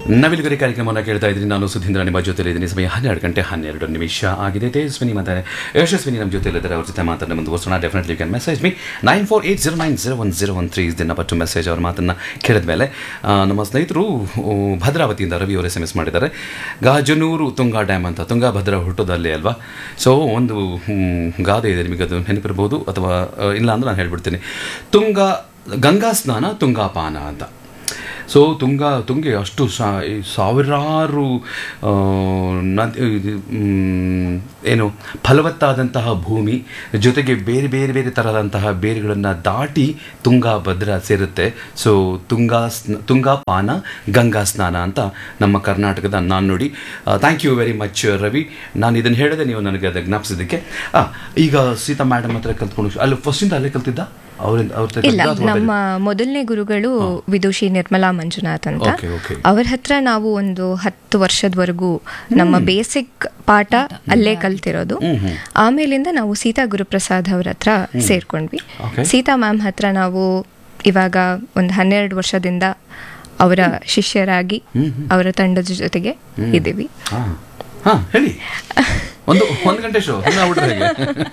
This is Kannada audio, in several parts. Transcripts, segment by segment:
ನವಿಲುಗರಿ ಕಾರ್ಯಕ್ರಮವನ್ನು ಕೇಳ್ತಾ ಇದ್ದೀನಿ ನಾನು ಸುಧೀಂದ್ರ ನಿಮ್ಮ ಜೊತೆಲಿ ಇದ್ದೀನಿ ಸಮಯ ಹನ್ನೆರಡು ಗಂಟೆ ಹನ್ನೆರಡು ನಿಮಿಷ ಆಗಿದೆ ತೇಜಸ್ವಿನಿ ಮತ್ತು ಯಶಸ್ವಿನಿ ನಮ್ಮ ಜೊತೆಲಿದ್ದಾರೆ ಅವ್ರ ಜೊತೆ ಮಾತನ್ನು ಮುಂದುವರ್ಸೋಣ definitely can message me nine four eight zero nine zero one zero one three is ದಿನ ಬಟ್ಟು ಮೆಸೇಜ್ ಅವ್ರ ಮಾತನ್ನು ಕೇಳಿದ ಮೇಲೆ ಆ, ನಮ್ಮ ಸ್ನೇಹಿತರು ಆ, ಭದ್ರಾವತಿಯಿಂದ ರವಿ ಅವರು ಎಸ್ ಎಮ್ ಎಸ್ ಮಾಡಿದ್ದಾರೆ ಗಾಜನೂರು ತುಂಗಾ ಡ್ಯಾಮ್ ಅಂತ ತುಂಗಾ ಭದ್ರಾ ಹುಟ್ಟೋದಲ್ಲಿ ಅಲ್ವಾ ಸೊ ಒಂದು ಹ್ಮ್, ಗಾದೆ ಇದೆ ನಿಮಗೆ ಅದು ನೆನಪಿರ್ಬೋದು ಅಥವಾ ಆ, ಇಲ್ಲ ಅಂದ್ರೆ ನಾನು ಹೇಳ್ಬಿಡ್ತೀನಿ ತುಂಗಾ ಗಂಗಾ ಸ್ನಾನ ತುಂಗಾಪಾನ ಅಂತ ಸೊ ತುಂಗ ತುಂಗೆ ಅಷ್ಟು ಸಾ ಈ ಸಾವಿರಾರು ಆ, ನದಿ ಇದು, ಮ್, ಏನು ಫಲವತ್ತಾದಂತಹ ಭೂಮಿ ಜೊತೆಗೆ ಬೇರೆ ಬೇರೆ ಬೇರೆ ಥರದಂತಹ ಬೇರುಗಳನ್ನು ದಾಟಿ ತುಂಗಾ ಭದ್ರಾ ಸೇರುತ್ತೆ ಸೊ ತುಂಗಾ ಸ್ನ ತುಂಗಾ ಪಾನ ಗಂಗಾ ಸ್ನಾನ ಅಂತ ನಮ್ಮ ಕರ್ನಾಟಕದ ನಾನು ನೋಡಿ thank you very much Ravi ನಾನು ಇದನ್ನು ಹೇಳಿದೆ ನೀವು ನನಗೆ ಅದು ಜ್ಞಾಪಿಸಿದ್ದಕ್ಕೆ ಆ, ಈಗ ಸೀತಾ ಮೇಡಮ್ ಹತ್ರ ಕಲ್ತ್ಕೊಂಡು ಅಲ್ಲಿ ಫಸ್ಟಿಂದ ಅಲ್ಲೇ ಕಲ್ತಿದ್ದ ಅವರಿಂದ ಅವ್ರ ಹತ್ರ ಇಲ್ಲ ಕಲ್ತಿದ್ದ ಅಥವಾ ಬೇರೆ? ನಮ್ಮ ಮೊದಲನೇ ಗುರುಗಳು ವಿದುಷಿ ನಿರ್ಮಲಾ ಮಂಜುನಾಥ್ ಅಂತ Okay, okay. ಅವ್ರ ಹತ್ರ ನಾವು ಒಂದು ಹತ್ತು ವರ್ಷದವರೆಗೂ ನಮ್ಮ ಬೇಸಿಕ್ ಪಾಠ ಅಲ್ಲೇ ಕಲ್ತಿರೋದು ಆಮೇಲಿಂದ ನಾವು ಸೀತಾ ಗುರುಪ್ರಸಾದ್ ಅವ್ರ ಹತ್ರ ಸೇರ್ಕೊಂಡ್ವಿ Okay. ಸೀತಾ ಮ್ಯಾಮ್ ಹತ್ರ ನಾವು ಇವಾಗ ಒಂದು ಹನ್ನೆರಡು ವರ್ಷದಿಂದ ಅವರ ಶಿಷ್ಯರಾಗಿ ಅವರ ತಂಡದ ಜೊತೆಗೆ ಇದ್ದೀವಿ ಹಾ ಹಾ ಹೇಳಿ ಒಂದು ಒಂದು ಗಂಟೆ ಶೋ ಆಗ್ಬಿಟ್ರೆ ಹೇಗೆ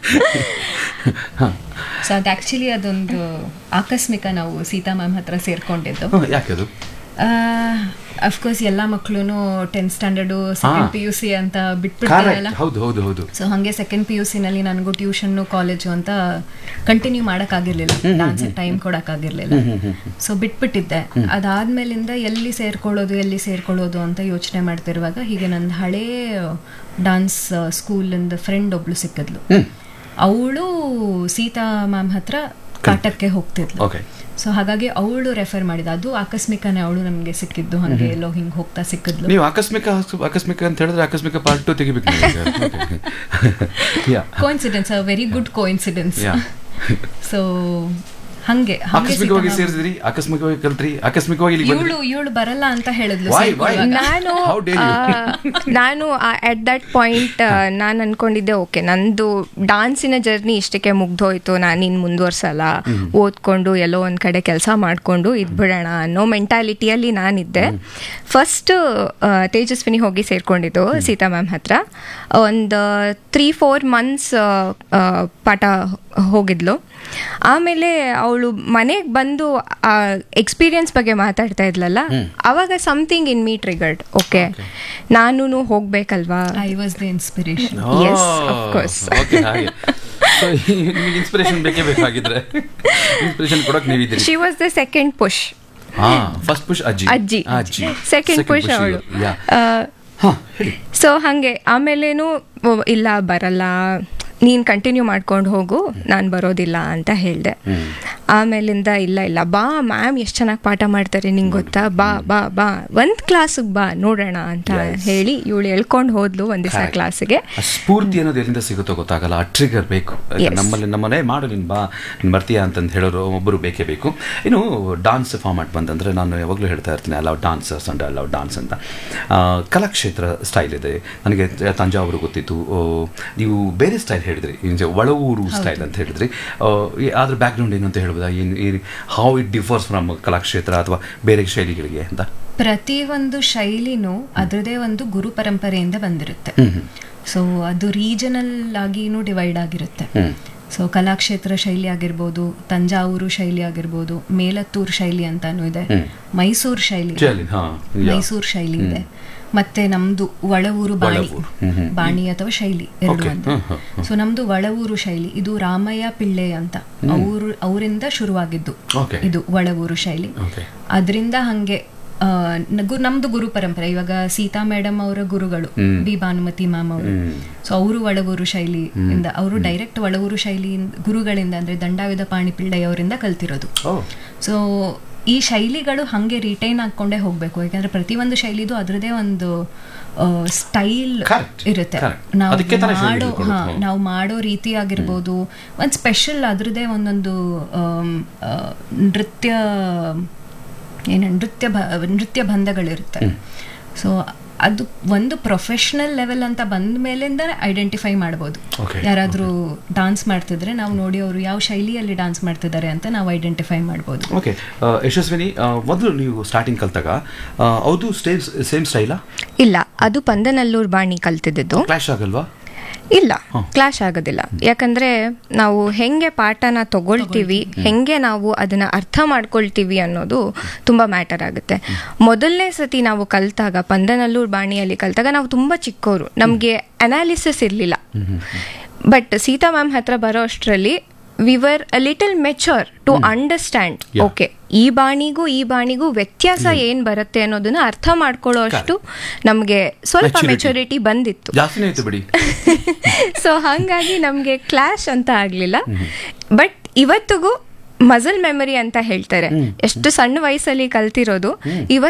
ಹಾ ಸೊ ಅದು ಆ್ಯಕ್ಚುಲಿ ಅದೊಂದು ಆಕಸ್ಮಿಕ ನಾವು ಸೀತಾ ಮ್ಯಾಮ್ ಹತ್ರ ಸೇರ್ಕೊಂಡಿದ್ದು ಹಾ, ಯಾಕೆ ಅದು ಅಫ್ಕೋರ್ಸ್ ಎಲ್ಲ ಮಕ್ಕಳು ಟೆಂತ್ ಸ್ಟ್ಯಾಂಡರ್ಡು ಸೆಕೆಂಡ್ ಹಾ. ಪಿ ಯು ಸಿ ಅಂತ ಬಿಟ್ಬಿಡ್ತಾರಲ್ಲ ಕರೆಕ್ಟ್ ಹೌದು ಹೌದು ಹೌದು ಸೊ ಹಾಗೆ ಸೆಕೆಂಡ್ ಪಿ ಯು ಸಿನಲ್ಲಿ ನನಗೂ ಟ್ಯೂಷನ್ನು ಕಾಲೇಜು ಅಂತ ಕಂಟಿನ್ಯೂ ಮಾಡೋಕ್ಕಾಗಿರ್ಲಿಲ್ಲ ಡಾನ್ಸ್ ಟೈಮ್ ಕೊಡೋಕ್ಕಾಗಿರ್ಲಿಲ್ಲ ಸೊ ಬಿಟ್ಬಿಟ್ಟಿದ್ದೆ ಅದಾದ್ಮೇಲಿಂದ ಎಲ್ಲಿ ಸೇರ್ಕೊಳ್ಳೋದು ಎಲ್ಲಿ ಸೇರ್ಕೊಳ್ಳೋದು ಅಂತ ಯೋಚನೆ ಮಾಡ್ತಿರುವಾಗ ಹೀಗೆ ನನ್ನ ಹಳೇ ಡಾನ್ಸ್ ಸ್ಕೂಲಿಂದ ಫ್ರೆಂಡ್ ಒಬ್ಳು ಸಿಕ್ಕಿದ್ಲು ಅವಳು ಸೀತಾ ಮ್ಯಾಮ್ ಹತ್ರ ಕಾಟಕ್ಕೆ ಹೋಗ್ತಿದ್ಲು ಓಕೆ ಸೊ ಹಾಗಾಗಿ ಅವಳು ರೆಫರ್ ಮಾಡಿದ ಅದು ಆಕಸ್ಮಿಕನೇ ಅವಳು ನಮಗೆ ಸಿಕ್ಕಿದ್ದು ಹಾಗೆ ಎಲ್ಲೋ ಹಿಂಗೆ ಹೋಗ್ತಾ ಸಿಕ್ಕಿದ್ಲು ನೀವು ಆಕಸ್ಮಿಕ ಆಕಸ್ಮಿಕ ಅಂತ ಹೇಳಿದ್ರೆ ಆಕಸ್ಮಿಕ ಪಾರ್ಟ್ ಟು ತೆಗಿಬೇಕು ಯಾ coincidence a very good coincidence ಯಾ ಸೊ ಹಂಗೆ ಆಕಸ್ಮಿಕವಾಗಿ ಸೇರಿದ್ರಿ ಆಕಸ್ಮಿಕವಾಗಿ ಕಲ್ತ್ರಿ ಆಕಸ್ಮಿಕವಾಗಿ ಇಲ್ಲಿ ಬಂದ್ರಿ ಇವಳು ಇವಳು ಬರಲ್ಲ ಅಂತ ಹೇಳಿದ್ಲು Why? ಸೇರ್ಕೊಳ್ಳುವಾಗ. Why? ನಾನು How dare you? ಆ, ನಾನು ಅಟ್ ದಟ್ ಪಾಯಿಂಟ್ ನಾನು ಅನ್ಕೊಂಡಿದ್ದೆ ಓಕೆ ನಂದು ಡಾನ್ಸಿನ ಜರ್ನಿ ಇಷ್ಟಕ್ಕೆ ಮುಗ್ದೋಯ್ತು ನಾನು ಇನ್ನು ಮುಂದುವರ್ಸಲ್ಲ ಓದ್ಕೊಂಡು ಎಲ್ಲೋ ಒಂದು ಕಡೆ ಕೆಲಸ ಮಾಡಿಕೊಂಡು ಇದ್ಬಿಡೋಣ ಅನ್ನೋ ಮೆಂಟಾಲಿಟಿಯಲ್ಲಿ ನಾನಿದ್ದೆ ಫಸ್ಟ್ ತೇಜಸ್ವಿನಿ ಹೋಗಿ ಸೇರ್ಕೊಂಡಿದ್ದು ಸೀತಾ ಮ್ಯಾಮ್ ಹತ್ರ ಒಂದು ತ್ರೀ ಫೋರ್ ಮಂತ್ಸ್ ಪಾಠ ಹೋಗಿದ್ಲು ಆಮೇಲೆ ಅವಳು ಮನೆಗೆ ಬಂದು ಎಕ್ಸ್ಪೀರಿಯನ್ಸ್ ಬಗ್ಗೆ ಮಾತಾಡ್ತಾ ಇದ್ಲಲ್ಲ ಅವಾಗ something in me triggered okay ನಾನು ಹೋಗ್ಬೇಕಲ್ವಾ I was the inspiration Yes, of course. Okay ಹಾಗೆ So, ನಿಮಗೆ ಇನ್ಸ್ಪಿರೇಷನ್ ಬೇಕೇ ಬೇಕಾಗಿದ್ರೆ ಇನ್ಸ್ಪಿರೇಷನ್ ಕೊಡಕ್ ನೀವಿದ್ದೀರಿ she was the second push ಹಾ ಫಸ್ಟ್ ಪುಷ್ ಅಜ್ಜಿ ಅಜ್ಜಿ ಅಜ್ಜಿ ಸೆಕೆಂಡ್ ಪುಷ್ ಅವಳು ಯಾ ಹಾ ಹೇಳಿ ಸೊ ಹಾಗೆ ಆಮೇಲೇನು ಓ, ಇಲ್ಲ ಬರಲ್ಲ ನೀನು ಕಂಟಿನ್ಯೂ ಮಾಡ್ಕೊಂಡು ಹೋಗು ನಾನು ಬರೋದಿಲ್ಲ ಅಂತ ಹೇಳಿದೆ ಆಮೇಲಿಂದ ಇಲ್ಲ ಇಲ್ಲ ಬಾ ಮ್ಯಾಮ್ ಎಷ್ಟು ಚೆನ್ನಾಗಿ ಪಾಠ ಮಾಡ್ತಾರೆ ನಿಂಗೆ ಗೊತ್ತಾ ಬಾ ಬಾ ಬಾ ಒಂದು ಕ್ಲಾಸಿಗೆ ಬಾ ನೋಡೋಣ ಅಂತ Yes. ಹೇಳಿ ಇವಳು ಎಳ್ಕೊಂಡು ಹೋದ್ಲು ಒಂದು ದಿವಸ Correct. ಕ್ಲಾಸಿಗೆ ಆ ಸ್ಫೂರ್ತಿ ಅನ್ನೋದು ಎಲ್ಲಿಂದ ಸಿಗುತ್ತೋ ಗೊತ್ತಾಗಲ್ಲ ಆ ಟ್ರಿಗರ್ ಬೇಕು ಆಯ್ತಾ? Yes. ನಮ್ಮಲ್ಲಿ ನಮ್ಮನೆ ಮಾಡು ನೀನು ಬಾ ನೀನು ಬರ್ತೀಯಾ ಅಂತಂದು ಹೇಳೋರು ಒಬ್ಬರು ಬೇಕೇ ಬೇಕು ಇನ್ನು ಡಾನ್ಸ್ ಫಾರ್ಮ್ಯಾಟ್ ಬಂತಂದರೆ ನಾನು ಯಾವಾಗಲೂ ಹೇಳ್ತಾ ಇರ್ತೀನಿ I love dancers and I love dance ಅಂತ ಆ, ಕಲಾಕ್ಷೇತ್ರ ಸ್ಟೈಲ್ ಇದೆ ನನಗೆ ತಂಜಾವೂರು ಗೊತ್ತಿತ್ತು ಆ, ನೀವು ಬೇರೆ ಸ್ಟೈಲ್ ಹೇಳಿದ್ರಿ ಏನು ಒಳವೂರು ಸ್ಟೈಲ್ ಅಂತ ಹೇಳಿದ್ರಿ ಆ, ಈ- ಅದ್ರ ಬ್ಯಾಕ್ಗ್ರೌಂಡ್ ಏನು ಅಂತ ಹೇಳ್ಬೋದಾ ಏನು how it differs from Kalakshetra ಅಥವಾ ಬೇರೆ ಶೈಲಿಗಳಿಗೆ ಅಂತ ಪ್ರತಿ ಒಂದು ಶೈಲಿನೂ ಅದರದೇ ಒಂದು ಗುರು ಪರಂಪರೆಯಿಂದ ಬಂದಿರುತ್ತೆ ಸೊ ಅದು ರೀಜನಲ್ ಆಗಿನೂ ಡಿವೈಡ್ ಆಗಿರುತ್ತೆ ಹ್ಮ್. ಸೊ ಕಲಾಕ್ಷೇತ್ರ ಶೈಲಿ ಆಗಿರ್ಬೋದು ತಂಜಾವೂರು ಶೈಲಿ ಆಗಿರ್ಬೋದು ಮೇಲತ್ತೂರು ಶೈಲಿ ಅಂತಾನು ಇದೆ ಮೈಸೂರು ಶೈಲಿ ಇದೆ. ಶೈಲಿ, ಹಾ, ಯಾ. ಮೈಸೂರು ಶೈಲಿ ಇದೆ ಮತ್ತೆ ನಮ್ದು ಒಳವೂರು ಬಾಣಿ ಒಳವೂರು, ಹ್ಮ್, ಹ್ಮ್. ಬಾಣಿ ಅಥವಾ ಶೈಲಿ ಎರಡು Okay, ಒಂದು ಹ್ಮ್, ಹ್ಮ್, ಸೊ ನಮ್ದು ಒಳವೂರು ಶೈಲಿ ಇದು ರಾಮಯ್ಯ ಪಿಳ್ಳೆ ಅಂತ ಅವರು ಅವರಿಂದ ಶುರುವಾಗಿದ್ದು Okay. ಇದು ಒಳವೂರು ಶೈಲಿ ಓಕೆ ಅದರಿಂದ ಹಂಗೆ ಆ, ನ- ಗು- ನಮ್ದು ಗುರು ಪರಂಪರೆ ಇವಾಗ ಸೀತಾ ಮೇಡಮ್ ಅವರ ಗುರುಗಳು ಬಿ ಭಾನುಮತಿ ಮ್ಯಾಮ್ ಅವರು ಸೊ ಅವರು ಒಳಗೂರು ಶೈಲಿ ಇಂದ ಅವರು ಡೈರೆಕ್ಟ್ ಒಳಗೂರು ಶೈಲಿ ಗುರುಗಳಿಂದ ಅಂದ್ರೆ ದಂಡಾಯುಧ ಪಾಣಿ ಪಿಳ್ಳೈ ಅವರಿಂದ ಕಲ್ತಿರೋದು ಓ ಸೊ ಈ ಶೈಲಿಗಳು ಹಂಗೆ ರಿಟೈನ್ ಹಾಕೊಂಡೇ ಹೋಗ್ಬೇಕು ಯಾಕಂದ್ರೆ ಪ್ರತಿಯೊಂದು ಶೈಲಿದು ಅದರದೇ ಒಂದು ಸ್ಟೈಲ್ Correct, ಇರುತ್ತೆ correct. ನಾವು ಅದಕ್ಕೆ ತಾನೇ ಶೈಲಿ ಮಾಡೋ ಹೇಳ್ಕೊಳ್ಳೋದು. ಹಾ ಹ್ಮ್. ನಾವು ಮಾಡೋ ರೀತಿ ಆಗಿರ್ಬೋದು ಒಂದು ಸ್ಪೆಷಲ್ ಅದ್ರದ್ದೇ ಒಂದೊಂದು ಆಮ್, ಆ, ನೃತ್ಯ ಏನು ನೃತ್ಯ ಬ ನೃತ್ಯ ಬಂಧಗಳಿರುತ್ತೆ ಸೊ ಅದು ಒಂದು ಪ್ರೊಫೆಷನಲ್ ಲೆವೆಲ್ ಅಂತ ಬಂದ ಮೇಲಿಂದ ಐಡೆಂಟಿಫೈ ಮಾಡ್ಬೋದು Okay, ಯಾರಾದರೂ ಡಾನ್ಸ್ ಮಾಡ್ತಿದ್ರೆ ನಾವು ನೋಡಿ ಅವರು ಯಾವ ಶೈಲಿಯಲ್ಲಿ ಡಾನ್ಸ್ ಮಾಡ್ತಿದ್ದಾರೆ ಅಂತ ನಾವು ಐಡೆಂಟಿಫೈ ಮಾಡ್ಬೋದು ಓಕೆ ಯಶಸ್ವಿನಿ ಆ, ಮೊದಲು ನೀವು ಸ್ಟಾರ್ಟಿಂಗ್ ಕಲ್ತಾಗ ಆ, ಹೌದು ಸ್ಟೇಮ್ ಸೇಮ್ ಸ್ಟೈಲಾ ಇಲ್ಲ ಅದು ಪಂದನಲ್ಲೂರ್ ಬಾಣಿ ಕಲ್ತಿದ್ದು ಕ್ಲಾಶ್ ಆಗಲ್ವಾ ಇಲ್ಲ ಕ್ಲಾಶ್ ಆಗೋದಿಲ್ಲ ಯಾಕಂದ್ರೆ ನಾವು ಹೆಂಗೆ ಪಾಠನ ತಗೊಳ್ತೀವಿ ಹೆಂಗೆ ನಾವು ಅದನ್ನ ಅರ್ಥ ಮಾಡ್ಕೊಳ್ತೀವಿ ಅನ್ನೋದು ತುಂಬಾ ಮ್ಯಾಟರ್ ಆಗುತ್ತೆ ಮೊದಲನೇ ಸತಿ ನಾವು ಕಲ್ತಾಗ ಪಂದನಲ್ಲೂರ್ ಬಾಣಿಯಲ್ಲಿ ಕಲ್ತಾಗ ನಾವು ತುಂಬಾ ಚಿಕ್ಕವರು ನಮಗೆ ಅನಾಲಿಸಿಸ್ ಇರಲಿಲ್ಲ ಬಟ್ ಸೀತಾ ಮ್ಯಾಮ್ ಹತ್ರ ಬರೋ ಅಷ್ಟರಲ್ಲಿ we were a little mature to understand Yeah. Okay ಈ ಬಾಣಿಗೂ ಈ ಬಾಣಿಗೂ ವ್ಯತ್ಯಾಸ ಏನ್ ಬರುತ್ತೆ ಅನ್ನೋದನ್ನ ಅರ್ಥ ಮಾಡ್ಕೊಳ್ಳೋ ಅಷ್ಟು ನಮಗೆ ಸ್ವಲ್ಪ Maturity. ಮೆಚುರಿಟಿ ಬಂದಿತ್ತು ಜಾಸ್ತಿನೇ ಆಯ್ತು ಬಿಡಿ ಸೊ ಹಾಗಾಗಿ ನಮಗೆ ಕ್ಲಾಶ್ ಅಂತ ಆಗಲಿಲ್ಲ ಬಟ್ ಇವತ್ತಿಗೂ ಮಸಲ್ ಮೆಮರಿ ಅಂತ ಹೇಳ್ತಾರೆ ಎಷ್ಟು ಸಣ್ಣ ವಯಸ್ಸಲ್ಲಿ ಕಲ್ತಿರೋದು ಇವತ್ತು